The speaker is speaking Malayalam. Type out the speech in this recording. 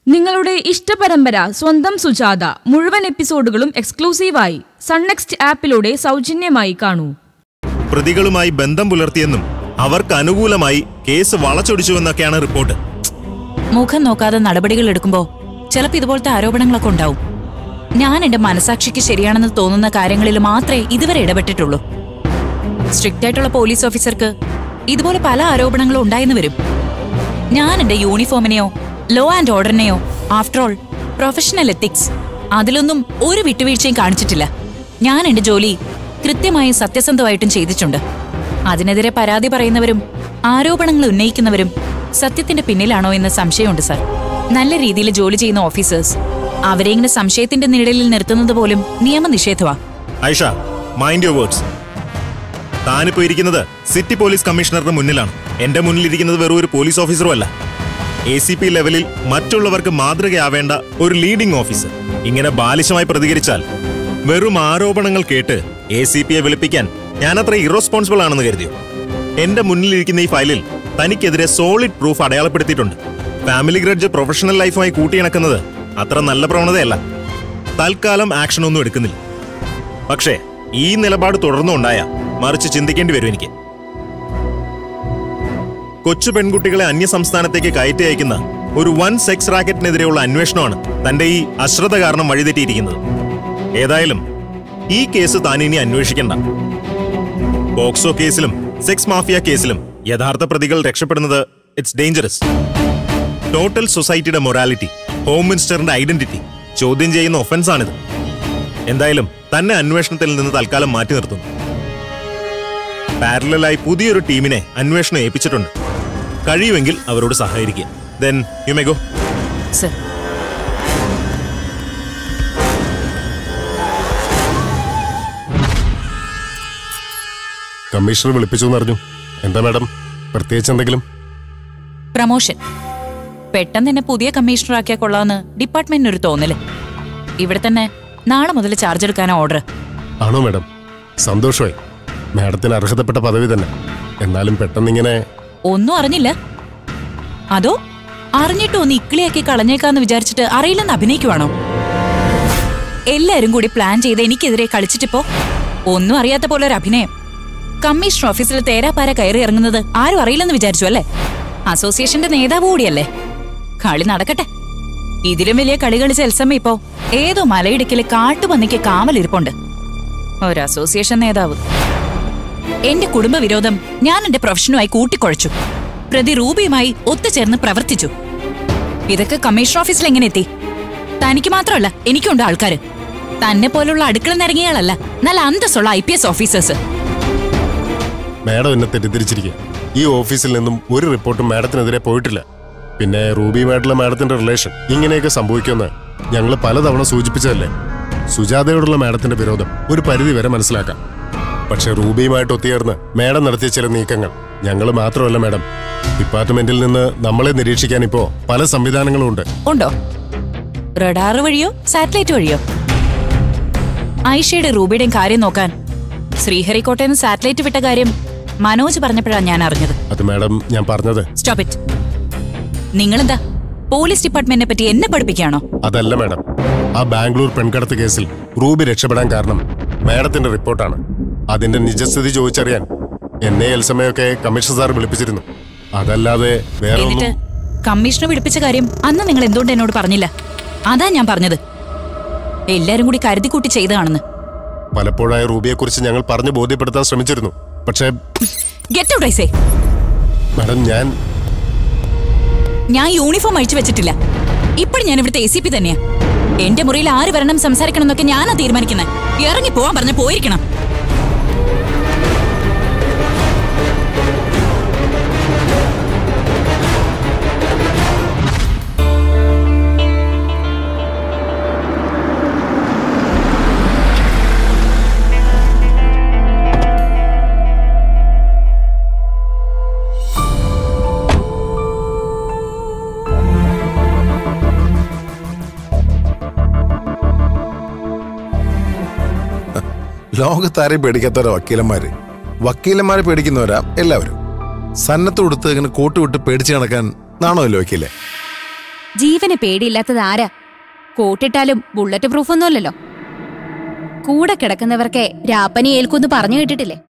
നിങ്ങളുടെ ഇഷ്ടപരമ്പര സ്വന്തം സുജാത മുഴുവൻ എപ്പിസോഡുകളും എക്സ്ക്ലൂസീവായി സൺനെക്സ്റ്റ് ആപ്പിലൂടെ സൗജന്യമായി കാണൂ പ്രതികളുമായി ബന്ധം പുലർത്തിയെന്നും അവർക്ക് അനുകൂലമായി കേസ് വളച്ചൊടിച്ചുവെന്നൊക്കെയാണ് റിപ്പോർട്ട് മുഖം നോക്കാതെ നടപടികൾ എടുക്കുമ്പോ ചിലപ്പോ ഇതുപോലത്തെ ആരോപണങ്ങളൊക്കെ ഉണ്ടാവും ഞാൻ എന്റെ മനസാക്ഷിക്ക് ശരിയാണെന്ന് തോന്നുന്ന കാര്യങ്ങളിൽ മാത്രമേ ഇതുവരെ ഇടപെട്ടിട്ടുള്ളൂ സ്ട്രിക്റ്റ് ആയിട്ടുള്ള പോലീസ് ഓഫീസർക്ക് ഇതുപോലെ പല ആരോപണങ്ങളും ഉണ്ടായെന്ന് വരും ഞാൻ എന്റെ യൂണിഫോമിനെയോ ലോ ആൻഡ് ഓർഡറിനെയോ ആഫ്റ്റർ ഓൾ പ്രൊഫഷണൽ എത്തിക്സ് അതിലൊന്നും ഒരു വിട്ടുവീഴ്ചയും കാണിച്ചിട്ടില്ല ഞാൻ എന്റെ ജോലി കൃത്യമായും സത്യസന്ധമായിട്ടും ചെയ്തിട്ടുണ്ട് അതിനെതിരെ പരാതി പറയുന്നവരും ആരോപണങ്ങൾ ഉന്നയിക്കുന്നവരും സത്യത്തിന്റെ പിന്നിലാണോ എന്ന സംശയമുണ്ട് സാർ നല്ല രീതിയിൽ ജോലി ചെയ്യുന്ന ഓഫീസേഴ്സ് അവരെ ഇങ്ങനെ സംശയത്തിന്റെ നിഴലിൽ നിർത്തുന്നത് പോലും നിയമനിഷേധമാ ഐഷ മൈൻഡ് യുവർ വേർഡ്സ് താനിപ്പോ ഇരിക്കുന്നത് സിറ്റി പോലീസ് കമ്മീഷണറുടെ മുന്നിലാണ് എന്റെ മുന്നിലിരിക്കുന്നത് വെറും ഒരു പോലീസ് ഓഫീസറും അല്ല എ സി പി ലെവലിൽ മറ്റുള്ളവർക്ക് മാതൃകയാവേണ്ട ഒരു ലീഡിംഗ് ഓഫീസർ ഇങ്ങനെ ബാലിശമായി പ്രതികരിച്ചാൽ വെറും ആരോപണങ്ങൾ കേട്ട് എ സി പിയെ വിളിപ്പിക്കാൻ ഞാനത്ര ഇറസ്പോൺസിബിൾ ആണെന്ന് കരുതിയോ എന്റെ മുന്നിലിരിക്കുന്ന ഈ ഫയലിൽ തനിക്കെതിരെ സോളിഡ് പ്രൂഫ് അടയാളപ്പെടുത്തിയിട്ടുണ്ട് ഫാമിലി ഗ്രഡ്ജ് പ്രൊഫഷണൽ ലൈഫുമായി കൂട്ടിയിണക്കുന്നത് അത്ര നല്ല പ്രവണതയല്ല തൽക്കാലം ആക്ഷൻ ഒന്നും എടുക്കുന്നില്ല പക്ഷേ ഈ നിലപാട് തുടർന്നുണ്ടായ മറിച്ച് ചിന്തിക്കേണ്ടി വരും എനിക്ക് കൊച്ചു പെൺകുട്ടികളെ അന്യസംസ്ഥാനത്തേക്ക് കയറ്റി അയക്കുന്ന ഒരു വൻ സെക്സ് റാക്കറ്റിനെതിരെയുള്ള അന്വേഷണമാണ് തന്റെ ഈ അശ്രദ്ധ കാരണം വഴിതെറ്റിയിരിക്കുന്നത് ഏതായാലും ഈ കേസ് താൻ ഇനി അന്വേഷിക്കണ്ട പോക്സോ കേസിലും സെക്സ് മാഫിയ കേസിലും യഥാർത്ഥ പ്രതികൾ രക്ഷപ്പെടുന്നത് ഇറ്റ്സ് ഡേഞ്ചറസ് ടോട്ടൽ സൊസൈറ്റിയുടെ മൊറാലിറ്റി ഹോം മിനിസ്റ്ററിന്റെ ഐഡന്റിറ്റി ചോദ്യം ചെയ്യുന്ന ഒഫൻസ് ആണിത് എന്തായാലും തന്നെ അന്വേഷണത്തിൽ നിന്ന് തൽക്കാലം മാറ്റി നിർത്തുന്നു പാരലായി പുതിയൊരു ടീമിനെ അന്വേഷണം ഏൽപ്പിച്ചിട്ടുണ്ട് കഴിയുമെങ്കിൽ അവരോട് സഹകരിക്കുക then you may go sir commissioner വിളിപ്പിച്ചു എന്നറിഞ്ഞു എന്താ മാഡം പ്രത്യേകിച്ച് എന്തെങ്കിലും പ്രമോഷൻ പെട്ടെന്ന് എന്നെ പുതിയ കമ്മീഷണറാക്കിയാൽ കൊള്ളാമെന്ന് ഡിപ്പാർട്ട്മെന്റിന് ഒരു തോന്നല് ഇവിടെ തന്നെ നാളെ മുതൽ ചാർജ് എടുക്കാനാ ഓർഡർ ആണോ മാഡം സന്തോഷമായി മാഡത്തിന് അർഹതപ്പെട്ട പദവി തന്നെ എന്നാലും പെട്ടെന്നിങ്ങനെ ഒന്നും അറിഞ്ഞില്ല അതോ അറിഞ്ഞിട്ട് ഒന്ന് ഇക്കിളിയാക്കി കളഞ്ഞേക്കാന്ന് വിചാരിച്ചിട്ട് അറിയില്ലെന്ന് അഭിനയിക്കുവാണോ എല്ലാരും കൂടി പ്ലാൻ ചെയ്ത് എനിക്കെതിരെ കളിച്ചിട്ടിപ്പോ ഒന്നും അറിയാത്ത പോലെ ഒരു അഭിനയം കമ്മീഷണർ ഓഫീസിൽ തേരാപ്പാര കയറി ഇറങ്ങുന്നത് ആരും അറിയില്ലെന്ന് വിചാരിച്ചു അല്ലേ അസോസിയേഷന്റെ നേതാവ് കൂടിയല്ലേ കളി നടക്കട്ടെ ഇതിലും വലിയ കളി കളിച്ച എൽസമ്മ ഇപ്പോ ഏതോ മലയിടുക്കില് കാട്ടുപന്നിക്ക് കാവലിരിപ്പുണ്ട് ഒരു അസോസിയേഷൻ നേതാവ് എന്റെ കുടുംബവിരോധം ഞാൻ എന്റെ പ്രൊഫഷനുമായി കൂട്ടിക്കുഴച്ചു പ്രതി റൂബിയുമായി ഒത്തുചേർന്ന് പ്രവർത്തിച്ചു ഇതൊക്കെ കമ്മീഷണർ ഓഫീസിൽ എങ്ങനെ എത്തി തനിക്ക് മാത്രമല്ല എനിക്കുണ്ട് ആൾക്കാര് തന്നെ പോലുള്ള അടുക്കള നിരങ്ങിയാളല്ല നല്ല അന്തസ്സുള്ള I P S officers madam എന്നെ തെറ്റിദ്ധരിച്ചിരിക്കുക ഈ ഓഫീസിൽ നിന്നും ഒരു റിപ്പോർട്ടും മാഡത്തിനെതിരെ പോയിട്ടില്ല പിന്നെ റൂബിയുമായിട്ടുള്ള മാഡത്തിന്റെ റിലേഷൻ ഇങ്ങനെയൊക്കെ സംഭവിക്കുമെന്ന് ഞങ്ങൾ പലതവണ സൂചിപ്പിച്ചതല്ലേ സുജാതയോടുള്ള മാഡത്തിന്റെ വിരോധം ഒരു പരിധി വരെ മനസ്സിലാക്കാം പക്ഷെ റൂബിയുമായിട്ട് ഒത്തുചേർന്ന് മാഡം നടത്തിയ ചില നീക്കങ്ങൾ ഞങ്ങൾ മാത്രമല്ല മാഡം ഡിപ്പാർട്ട്മെന്റിൽ നിന്ന് നമ്മളെ നിരീക്ഷിക്കാൻ ഇപ്പോ പല സംവിധാനങ്ങളും ഉണ്ട് ഉണ്ടോ റഡാർ വഴിയോ സാറ്റലൈറ്റ് വഴിയോ ഐഷയുടെ റൂബിയുടെയും കാര്യം നോക്കാൻ ശ്രീഹരിക്കോട്ടയിൽ നിന്ന് സാറ്റലൈറ്റ് വിട്ട കാര്യം മനോജ് പറഞ്ഞപ്പോഴാണ് ഞാൻ അറിഞ്ഞത് അത് മാഡം ഞാൻ പറഞ്ഞത് സ്റ്റോപ്പ് ഇറ്റ് നിങ്ങളെന്താ പോലീസ് ഡിപ്പാർട്ട്മെന്റിനെ പറ്റി എന്നെ പഠിപ്പിക്കുകയാണോ അതല്ല മാഡം ആ ബാംഗ്ലൂർ പെൺകടത്ത് കേസിൽ റൂബി രക്ഷപ്പെടാൻ കാരണം മാഡത്തിന്റെ റിപ്പോർട്ടാണ് അതിന്റെ നിജസ്ഥിതി ചോദിച്ചറിയാൻ എന്നെ എൽസമയൊക്കെ കമ്മീഷണർ സാർ വിളിപ്പിച്ചിരുന്നു അതല്ലാതെ വേറെ എന്നിട്ട് ഒന്നും കമ്മീഷണർ വിളിപ്പിച്ച കാര്യം അന്ന് നിങ്ങൾ എന്തുകൊണ്ട് എന്നോട് പറഞ്ഞില്ല അതാ ഞാൻ പറഞ്ഞത് എല്ലാരും കൂടി കരുതിക്കൂട്ടി ചെയ്തതാണെന്ന് പലപ്പോഴായി റൂബിയെക്കുറിച്ച് ഞങ്ങൾ പറഞ്ഞു ബോധ്യപ്പെടുത്താൻ ശ്രമിച്ചിരുന്നു പക്ഷേ ഗെറ്റ് ഔട്ട് ഐസേ മാഡം ഞാൻ ഞാൻ യൂണിഫോം അഴിച്ചു വെച്ചിട്ടില്ല ഇപ്പോഴും ഞാൻ ഇവിടുത്തെ എ സി പി തന്നെയാ എന്റെ മുറിയിൽ ആര് വരണം സംസാരിക്കണം എന്നൊക്കെ ഞാനാ തീരുമാനിക്കുന്നത് ഇറങ്ങി പോവാൻ പറഞ്ഞ പോയിരിക്കണം ലോകത്താരെയും പേടിക്കാത്തവരാ വക്കീലന്മാര് വക്കീലന്മാരെ പേടിക്കുന്നവരാ എല്ലാവരും സന്നത്ത് കൊടുത്ത് ഇങ്ങനെ കോട്ട് വിട്ട് പേടിച്ച് നടക്കാൻ നാണോ ഇല്ല വക്കീലെ ജീവന് പേടിയില്ലാത്തത് ആരാ കോട്ടിട്ടാലും ബുള്ളറ്റ് പ്രൂഫ് ഒന്നുമല്ലല്ലോ കൂടെ കിടക്കുന്നവർക്കെ രാപ്പനി ഏൽക്കുന്ന് പറഞ്ഞു കേട്ടിട്ടില്ലേ